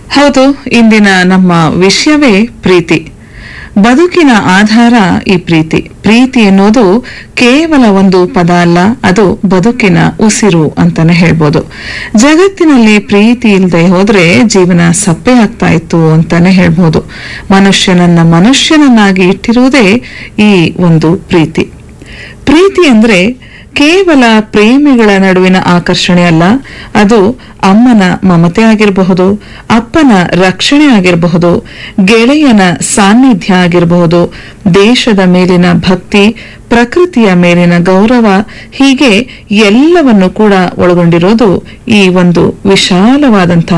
ಹೌದು ಇಂದಿನ ನಮ್ಮ ವಿಷಯವೇ ಪ್ರೀತಿ ಬದುಕಿನ ಆಧಾರ ಈ ಪ್ರೀತಿ ಪ್ರೀತಿ ಎನ್ನುವುದು ಕೇವಲ ಒಂದು ಪದ ಅಲ್ಲ ಅದು ಬದುಕಿನ ಉಸಿರು ಅಂತಾನೆ ಹೇಳ್ಬೋದು ಜಗತ್ತಿನಲ್ಲಿ ಪ್ರೀತಿ ಇಲ್ಲದೆ ಹೋದ್ರೆ ಜೀವನ ಸಪ್ಪೆ ಆಗ್ತಾ ಇತ್ತು ಅಂತಾನೆ ಹೇಳ್ಬೋದು ಮನುಷ್ಯನನ್ನ ಮನುಷ್ಯನನ್ನಾಗಿ ಇಟ್ಟಿರುವುದೇ ಈ ಒಂದು ಪ್ರೀತಿ ಪ್ರೀತಿ ಅಂದ್ರೆ ಕೇವಲ ಪ್ರೇಮಿಗಳ ನಡುವಿನ ಆಕರ್ಷಣೆ ಅಲ್ಲ ಅದು ಅಮ್ಮನ ಮಮತೆ ಆಗಿರಬಹುದು ಅಪ್ಪನ ರಕ್ಷಣೆ ಆಗಿರಬಹುದು ಗೆಳೆಯನ ಸಾನ್ನಿಧ್ಯ ಆಗಿರಬಹುದು ದೇಶದ ಮೇಲಿನ ಭಕ್ತಿ ಪ್ರಕೃತಿಯ ಮೇಲಿನ ಗೌರವ ಹೀಗೆ ಎಲ್ಲವನ್ನು ಕೂಡ ಒಳಗೊಂಡಿರೋದು ಈ ಒಂದು ವಿಶಾಲವಾದಂತಹ